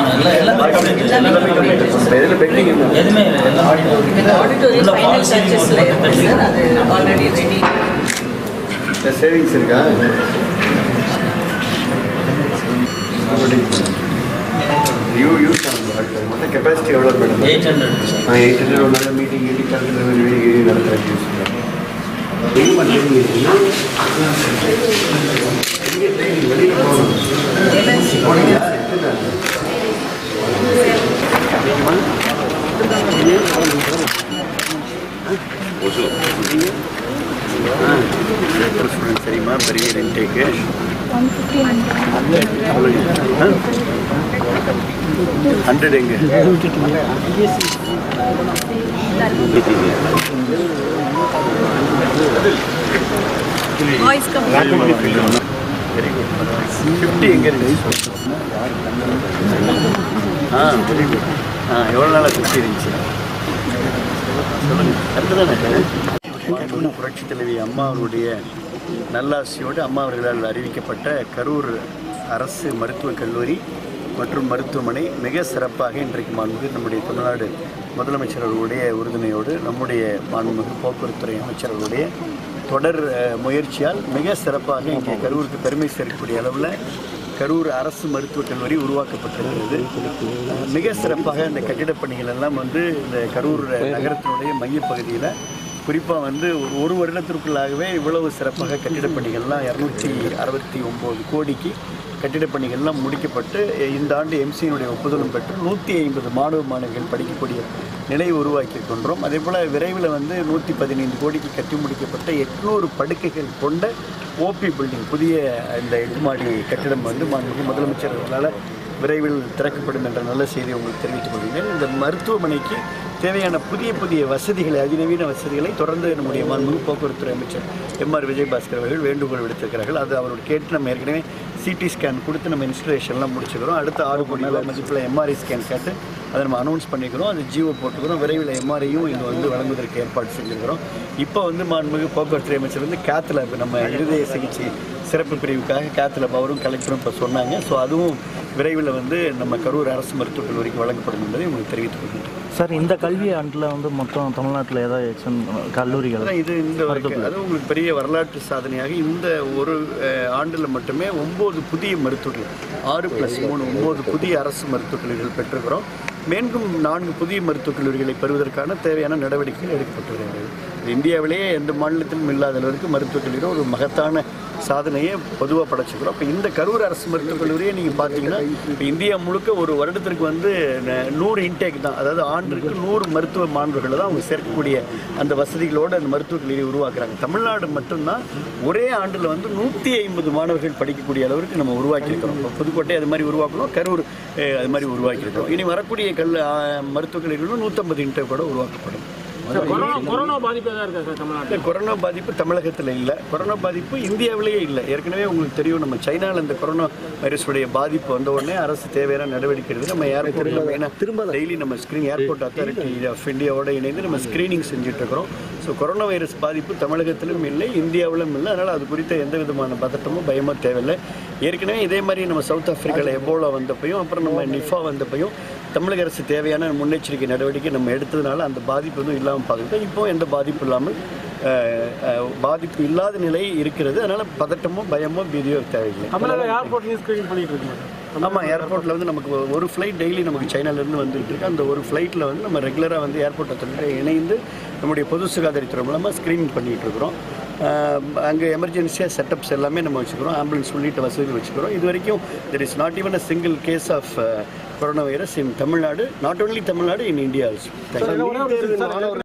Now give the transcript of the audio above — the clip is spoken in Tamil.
எல்லாம் எல்லாமே complete, எல்லாமே complete. எதில் பெண்டிங் எதுவுமே இல்லை எல்லாம் இந்த ஆடிட்டோரியல் உள்ள ஃபைனல் policy டச்சஸ்ல மட்டும் இருக்கு சார் அது ஆல்ரெடி ரெடி சேவிங்ஸ் இருக்கா யூ யூஸ் ஆகும் மொத்த கெப்பாசிட்டி எவ்வளோ மேடம் எயிட் ஹண்ட்ரட் நான் எயிட் ஹண்ட்ரட் ஒன் நாள் மீட்டிங் மீட்டிங் கலந்து வெளியே நடத்துகிறேன் யூஸ் வெளியில் போகணும் போனீங்களா சரிம்மா பெரிய இன்டேக்கு ஹண்ட்ரட் எங்க வாய்ஸ் கம்மி வெரி குட் ஃபிஃப்டி எங்கே இருக்கு ஆ வெரி குட் ஆ எவ்வளோ நாளாக ஃபிஃப்டி இருந்துச்சு சொல்லுங்கள் கரெக்டு தானே புரட்சி தலைவி அம்மா அவருடைய நல்லாசியோடு அம்மா அவர்களால் அறிவிக்கப்பட்ட கரூர் அரசு மருத்துவக் கல்லூரி மற்றும் மருத்துவமனை மிக சிறப்பாக இன்றைக்கு மாண்புமிகு நம்முடைய தமிழ்நாடு முதலமைச்சர் அவர்களுடைய உறுதுணையோடு நம்முடைய மாண்புமிகு போக்குவரத்துறை அமைச்சர் அவர்களுடைய தொடர் அஹ், முயற்சியால் மிக சிறப்பாக இங்கே கரூருக்கு பெருமை சேர்க்கக்கூடிய அளவில் கரூர் அரசு மருத்துவக் கல்லூரி உருவாக்கப்பட்டிருக்கிறது அஹ், மிக சிறப்பாக இந்த கட்டிடப் பணிகள் எல்லாம் வந்து இந்த கரூர் நகரத்தினுடைய மையப்பகுதியில் குறிப்பாக வந்து ஒரு ஒரு வருடத்திற்குள்ளாகவே இவ்வளவு சிறப்பாக கட்டிடப் பணிகள்லாம் இரநூத்தி அறுபத்தி ஒம்பது கோடிக்கு கட்டிடப் பணிகள்லாம் முடிக்கப்பட்டு இந்த ஆண்டு எம்சியினுடைய ஒப்புதலும் பெற்று நூற்றி ஐம்பது மாணவ மாணவிகள் படிக்கக்கூடிய நிலையை உருவாக்கி இருக்கின்றோம் அதே போல் விரைவில் வந்து நூற்றி பதினைந்து கோடிக்கு கட்டி முடிக்கப்பட்ட எட்நூறு படுக்கைகள் கொண்ட ஓபி பில்டிங் புதிய இந்த எட்டு மாடி கட்டிடம் வந்து மாண்புமிகு முதலமைச்சர் அவர்களால் விரைவில் திறக்கப்படும் என்ற நல்ல செய்தியை உங்களுக்கு தெரிவித்துக் கொள்கிறேன் இந்த மருத்துவமனைக்கு தேவையான புதிய புதிய வசதிகளை அதிநவீன வசதிகளை தொடர்ந்து நம்முடைய மாண்புமிகு போக்குவரத்துறை அமைச்சர் எம்ஆர் விஜயபாஸ்கர் அவர்கள் வேண்டுகோள் விடுத்திருக்கிறார்கள் அது அவரோட கேட்டு நம்ம ஏற்கனவே சிடி ஸ்கேன் கொடுத்து நம்ம இன்ஸ்டலேஷன்லாம் முடிச்சுக்கிறோம் அடுத்த ஆறு கோடி ரூபாய் மதிப்பில் எம்ஆர்ஐ ஸ்கேன் கேட்டு அதை நம்ம அனௌன்ஸ் பண்ணிக்கிறோம் அது ஜியோ போட்டுக்கிறோம் விரைவில் எம்ஆர்ஐயும் இங்கே வந்து வழங்குவதற்கு ஏற்பாடு செஞ்சுருக்கிறோம் இப்போ வந்து மாண்புமிகு போக்குவரத்துறை அமைச்சர் வந்து கேத்தில் இப்போ நம்ம இருதய சிகிச்சை சிறப்பு பிரிவுக்காக கேத்தில் அவரும் கலெக்டரும் இப்போ சொன்னாங்க ஸோ அதுவும் விரைவில் வந்து நம்ம கரூர் அரசு மருத்துவக் கல்லூரிக்கு வழங்கப்படும் என்பதை உங்களுக்கு தெரிவித்துக் கொள்கிறேன் சார் இந்த கல்வி ஆண்டில் வந்து மொத்தம் தமிழ்நாட்டில் ஏதாவது எக்ஸன் கல்லூரிகள் அதான் இது இந்த வரைக்கும் அது உங்களுக்கு பெரிய வரலாற்று சாதனையாக இந்த ஒரு ஆண்டில் மட்டுமே ஒம்பது புதிய மருத்துவர்கள் ஆறு ப்ளஸ் மூணு ஒம்பது புதிய அரசு மருத்துவக் கல்லூரிகள் பெற்றிருக்கிறோம் மேலும் நான்கு புதிய மருத்துவக் கல்லூரிகளை பெறுவதற்கான தேவையான நடவடிக்கைகள் எடுக்கப்பட்டிருக்கிறது இது இந்தியாவிலேயே எந்த மாநிலத்திலும் இல்லாத அளவிற்கு மருத்துவக் கல்லூரி ஒரு மகத்தான சாதனையை பொதுவாக படைச்சிக்கிறோம் இப்போ இந்த கரூர் அரசு மருத்துவக் கல்லூரியை நீங்கள் பார்த்தீங்கன்னா இப்போ இந்தியா முழுக்க ஒரு வருடத்திற்கு வந்து ந- நூறு இன்டேக் தான் அதாவது ஆண்டிற்கு நூறு மருத்துவ மாணவர்களை தான் அவங்க சேர்க்கக்கூடிய அந்த வசதிகளோடு அந்த மருத்துவக் கல்லூரி உருவாக்குறாங்க தமிழ்நாடு மட்டும்தான் ஒரே ஆண்டில் வந்து நூற்றி ஐம்பது மாணவர்கள் படிக்கக்கூடிய அளவிற்கு நம்ம உருவாக்கியிருக்கிறோம் இப்போ புதுக்கோட்டை அது மாதிரி உருவாக்கணும் கரூர் அஹ், அது மாதிரி உருவாக்கியிருக்கிறோம் இனி வரக்கூடிய கல் அஹ், மருத்துவக் கல்லூரிகளும் நூற்றம்பது இன்டேக் கூட உருவாக்கப்படும் கொரோனா பாதிப்பு எதாவது இருக்கா சார் தமிழ்நாட்டில் இந்த கொரோனா பாதிப்பு தமிழகத்தில் இல்லை கொரோனா பாதிப்பு இந்தியாவிலேயே இல்லை ஏற்கனவே உங்களுக்கு தெரியும் நம்ம சைனாவில் இந்த கொரோனா வைரஸுடைய பாதிப்பு வந்த உடனே அரசு தேவையான நடவடிக்கை எடுத்து நம்ம ஏர்போர்ட்டில் மெயினாக திரும்ப டெய்லி நம்ம ஸ்க்ரீன் ஏர்போர்ட் அத்தாரிட்டி ஆஃப் இந்தியாவோட இணைந்து நம்ம ஸ்க்ரீனிங் செஞ்சுட்டு இருக்கிறோம் ஸோ கொரோனா வைரஸ் பாதிப்பு தமிழகத்திலும் இல்லை இந்தியாவிலும் இல்லை அதனால் அது குறித்த எந்த விதமான பதட்டமும் பயமோ தேவையில்லை ஏற்கனவே இதே மாதிரி நம்ம சவுத் ஆப்பிரிக்காவில் எபோலா வந்தப்பையும் அப்புறம் நம்ம நிஃபா வந்தப்பையும் தமிழக அரசு தேவையான முன்னெச்சரிக்கை நடவடிக்கை நம்ம எடுத்ததுனால அந்த பாதிப்பு எதுவும் இல்லாமல் பார்த்துக்கிட்டோம் இப்போ எந்த பாதிப்பு இல்லாமல் அஹ், அஹ், பாதிப்பு இல்லாத நிலை இருக்கிறது அதனால் பதட்டமோ பயமோ பீதியோ தேவையில்லை தமிழக ஏர்போர்ட்லேயும் ஸ்க்ரீனிங் பண்ணிட்டு இருக்கீங்க ஆமாம் ஏர்போர்ட்டில் வந்து நமக்கு ஒரு ஃப்ளைட் டெய்லி நமக்கு சைனாலேருந்து வந்துட்டு இருக்கு அந்த ஒரு ஃப்ளைட்டில் வந்து நம்ம ரெகுலராக வந்து ஏர்போர்ட் அத்தாரிட்டி இணைந்து நம்முடைய பொது சுகாதாரத்துறை மூலமாக ஸ்க்ரீனிங் பண்ணிகிட்டு இருக்கிறோம் அங்கே எமர்ஜென்சியாக செட்டப்ஸ் எல்லாமே நம்ம வச்சுக்கிறோம் ஆம்புலன்ஸ் உள்ளிட்ட வசதி வச்சுக்கிறோம் இது வரைக்கும் there is not even a single case of corona virus in Tamil Nadu not only Tamil Nadu in India also thank you